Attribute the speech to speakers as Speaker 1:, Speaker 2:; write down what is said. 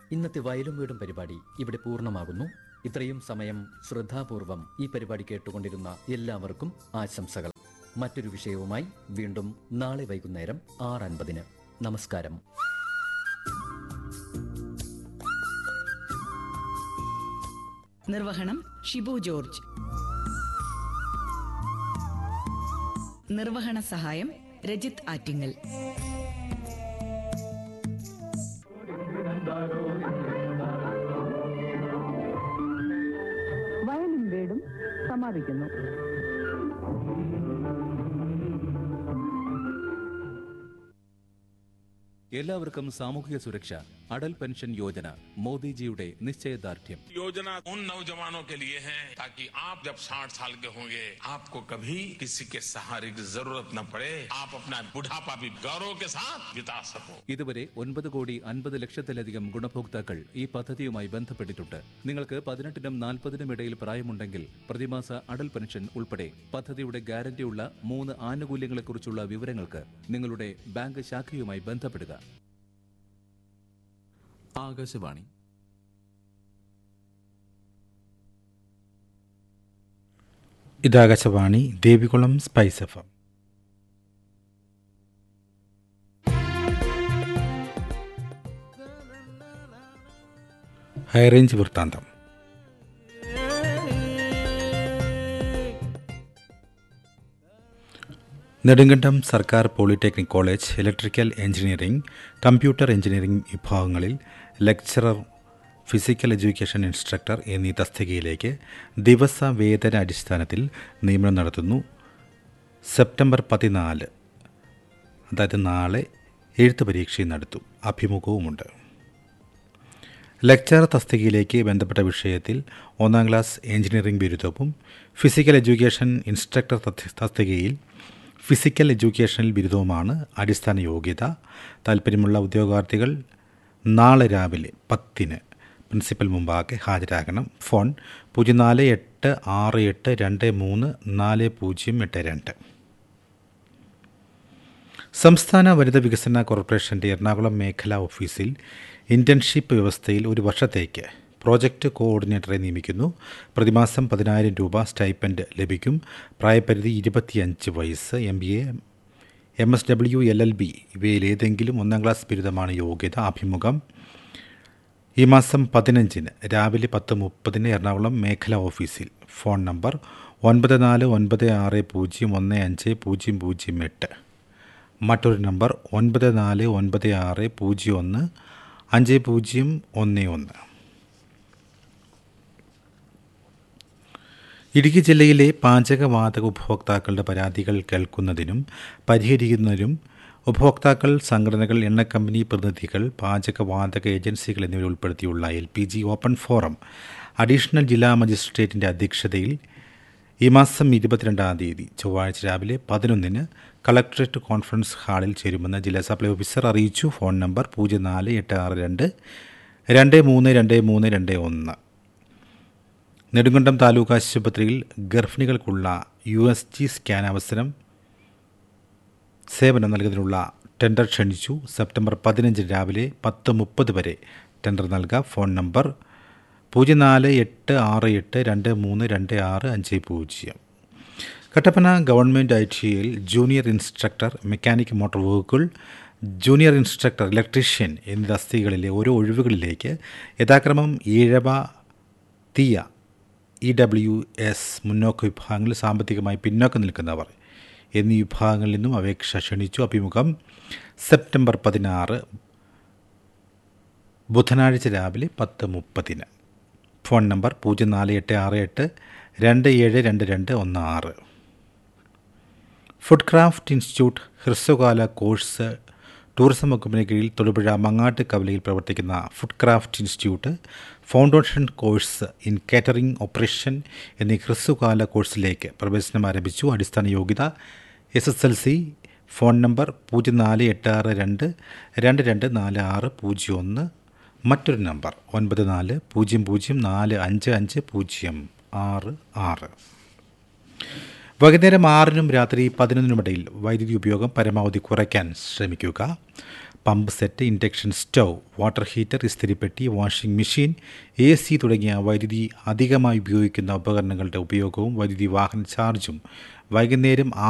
Speaker 1: ഇന്നത്തെ വയലും വീടും പരിപാടി ഇവിടെ പൂർണ്ണമാകുന്നു ഇത്രയും സമയം ശ്രദ്ധാപൂർവം ഈ പരിപാടി കേട്ടുകൊണ്ടിരുന്ന എല്ലാവർക്കും ആശംസകൾ മറ്റൊരു വിഷയവുമായി വീണ്ടും നാളെ വൈകുന്നേരം ആറ് അൻപതിന് നമസ്കാരം
Speaker 2: നിർവഹണം ഷിബു ജോർജ് നിർവഹണ സഹായം രജിത് ആറ്റിങ്ങൽ
Speaker 3: വയലും വീടും സമാപിക്കുന്നു
Speaker 4: എല്ലാവർക്കും സാമൂഹിക സുരക്ഷ അടൽ പെൻഷൻ യോജന മോദിജിയുടെ നിശ്ചയദാർഢ്യം
Speaker 5: योजना उन नौजवानों के लिए है ताकि आप जब 60 साल के होंगे आपको कभी किसी के सहारे की जरूरत न पड़े आप अपना बुढ़ापा भी गौरव के साथ बिता सको
Speaker 4: ഇതുവരെ ഒൻപത് കോടി അൻപത് ലക്ഷത്തിലധികം ഗുണഭോക്താക്കൾ ഈ പദ്ധതിയുമായി ബന്ധപ്പെട്ടിട്ടുണ്ട് നിങ്ങൾക്ക് പതിനെട്ടിനും നാൽപ്പതിനും ഇടയിൽ പ്രായമുണ്ടെങ്കിൽ പ്രതിമാസ അടൽ പെൻഷൻ ഉൾപ്പെടെ പദ്ധതിയുടെ ഗ്യാരണ്ടിയുള്ള മൂന്ന് ആനുകൂല്യങ്ങളെക്കുറിച്ചുള്ള വിവരങ്ങൾക്ക് നിങ്ങളുടെ ബാങ്ക് ശാഖയുമായി ബന്ധപ്പെടുക
Speaker 6: ആകാശവാണി
Speaker 7: ഇതാകാശവാണി Devikulam spice F M high range വൃത്താന്തം നെടുങ്കണ്ടം സർക്കാർ polytechnic college electrical engineering computer engineering വിഭാഗങ്ങളിൽ ലെക്ചറർ ഫിസിക്കൽ എഡ്യൂക്കേഷൻ ഇൻസ്ട്രക്ടർ എന്നീ തസ്തികയിലേക്ക് ദിവസ വേതന അടിസ്ഥാനത്തിൽ നിയമനം നടത്തുന്നു സെപ്റ്റംബർ പതിനാല് അതായത് നാളെ എഴുത്ത് പരീക്ഷയും നടത്തും അഭിമുഖവുമുണ്ട് ലെക്ചർ തസ്തികയിലേക്ക് ബന്ധപ്പെട്ട വിഷയത്തിൽ ഒന്നാം ക്ലാസ് എഞ്ചിനീയറിംഗ് ബിരുദവും ഫിസിക്കൽ എഡ്യൂക്കേഷൻ ഇൻസ്ട്രക്ടർ തസ്തി- തസ്തികയിൽ ഫിസിക്കൽ എഡ്യൂക്കേഷനിൽ ബിരുദവുമാണ് അടിസ്ഥാന യോഗ്യത താല്പര്യമുള്ള ഉദ്യോഗാർത്ഥികൾ നാളെ രാവിലെ പത്തിന് പ്രിൻസിപ്പൽ മുമ്പാകെ ഹാജരാകണം ഫോൺ പൂജ്യം നാല് എട്ട് ആറ് എട്ട് രണ്ട് മൂന്ന് നാല് പൂജ്യം എട്ട് രണ്ട് സംസ്ഥാന വനിതാ വികസന കോർപ്പറേഷന്റെ എറണാകുളം മേഖലാ ഓഫീസിൽ ഇന്റേൺഷിപ്പ് വ്യവസ്ഥയിൽ ഒരു വർഷത്തേക്ക് പ്രോജക്റ്റ് കോർഡിനേറ്ററെ നിയമിക്കുന്നു പ്രതിമാസം പതിനായിരം രൂപ സ്റ്റൈപ്പൻഡ് ലഭിക്കും പ്രായപരിധി ഇരുപത്തിയഞ്ച് വയസ്സ് M B A M S W L L B ഇവയിൽ ഏതെങ്കിലും ഒന്നാം ക്ലാസ് ബിരുദമാണ് യോഗ്യത അഭിമുഖം ഈ മാസം പതിനഞ്ചിന് രാവിലെ പത്ത് മുപ്പതിന് എറണാകുളം മേഖലാ ഓഫീസിൽ ഫോൺ നമ്പർ ഒൻപത് നാല് ഒൻപത് ആറ് പൂജ്യം ഒന്ന് അഞ്ച് പൂജ്യം പൂജ്യം എട്ട് മറ്റൊരു നമ്പർ ഒൻപത് നാല് ഒൻപത് ആറ് പൂജ്യം ഒന്ന് അഞ്ച് പൂജ്യം ഒന്ന് ഒന്ന് ഇടുക്കി ജില്ലയിലെ പാചകവാതക ഉപഭോക്താക്കളുടെ പരാതികൾ കേൾക്കുന്നതിനും പരിഹരിക്കുന്നതിനും ഉപഭോക്താക്കൾ സംഘടനകൾ എണ്ണ കമ്പനി പ്രതിനിധികൾ പാചകവാതക ഏജൻസികൾ എന്നിവരെ ഉൾപ്പെടുത്തിയുള്ള L P G open forum additional ജില്ലാ മജിസ്ട്രേറ്റിൻ്റെ അധ്യക്ഷതയിൽ ഈ മാസം ഇരുപത്തിരണ്ടാം തീയതി ചൊവ്വാഴ്ച രാവിലെ പതിനൊന്നിന് കളക്ടറേറ്റ് കോൺഫറൻസ് ഹാളിൽ ചേരുമെന്ന് ജില്ലാ സപ്ലൈ ഓഫീസർ അറിയിച്ചു ഫോൺ നമ്പർ പൂജ്യം നാല് എട്ട് ആറ് രണ്ട് രണ്ട് മൂന്ന് രണ്ട് മൂന്ന് രണ്ട് ഒന്ന് നെടുങ്കണ്ടം താലൂക്ക് ആശുപത്രിയിൽ ഗർഭിണികൾക്കുള്ള യു എസ് ജി സ്കാൻ അവസരം സേവനം നൽകുന്നതിനുള്ള ടെൻഡർ ക്ഷണിച്ചു സെപ്റ്റംബർ പതിനഞ്ചിന് രാവിലെ പത്ത് മുപ്പത് വരെ ടെൻഡർ നൽകാം ഫോൺ നമ്പർ പൂജ്യം നാല് എട്ട് ആറ് എട്ട് രണ്ട് മൂന്ന് രണ്ട് ആറ് അഞ്ച് പൂജ്യം കട്ടപ്പന ഗവൺമെൻറ് ഐ ടി ഐയിൽ junior instructor mechanic motor vehicle junior instructor electrician എന്നീ തസ്തികകളിലെ ഓരോ ഒഴിവുകളിലേക്ക് യഥാക്രമം ഈഴവ തീയ ഇ ഡബ്ല്യു എസ് മുന്നോക്ക വിഭാഗങ്ങളിൽ സാമ്പത്തികമായി പിന്നോക്കം നിൽക്കുന്നവർ എന്നീ വിഭാഗങ്ങളിൽ നിന്നും അപേക്ഷ ക്ഷണിച്ചു അഭിമുഖം സെപ്റ്റംബർ പതിനാറ് ബുധനാഴ്ച രാവിലെ പത്ത് മുപ്പതിന് ഫോൺ നമ്പർ പൂജ്യം നാല് എട്ട് ആറ് എട്ട് രണ്ട് ഏഴ് രണ്ട് രണ്ട് ഒന്ന് ആറ് ഫുഡ് ക്രാഫ്റ്റ് ഇൻസ്റ്റിറ്റ്യൂട്ട് ഹ്രസ്വകാല കോഴ്സ് ടൂറിസം വകുപ്പിന് കീഴിൽ തൊടുപുഴ മങ്ങാട്ട് കവലയിൽ പ്രവർത്തിക്കുന്ന food craft institute foundation course in catering operation എന്നീ ഹ്രസ്വകാല കോഴ്സിലേക്ക് പ്രവേശനം ആരംഭിച്ചു അടിസ്ഥാന യോഗ്യത S S L C phone number പൂജ്യം നാല് എട്ട് ആറ് രണ്ട് രണ്ട് രണ്ട് നാല് ആറ് പൂജ്യം ഒന്ന് മറ്റൊരു നമ്പർ ഒൻപത് നാല് പൂജ്യം പൂജ്യം നാല് അഞ്ച് അഞ്ച് പൂജ്യം ആറ് ആറ് വൈകുന്നേരം ആറിനും രാത്രി പതിനൊന്നിനുമിടയിൽ വൈദ്യുതി ഉപയോഗം പരമാവധി കുറയ്ക്കാൻ ശ്രമിക്കുക pump set induction stove water heater ഇസ്തിരിപ്പെട്ടി വാഷിംഗ് മെഷീൻ എ സി തുടങ്ങിയ വൈദ്യുതി അധികമായി ഉപയോഗിക്കുന്ന ഉപകരണങ്ങളുടെ ഉപയോഗവും വൈദ്യുതി വാഹന ചാർജും വൈകുന്നേരം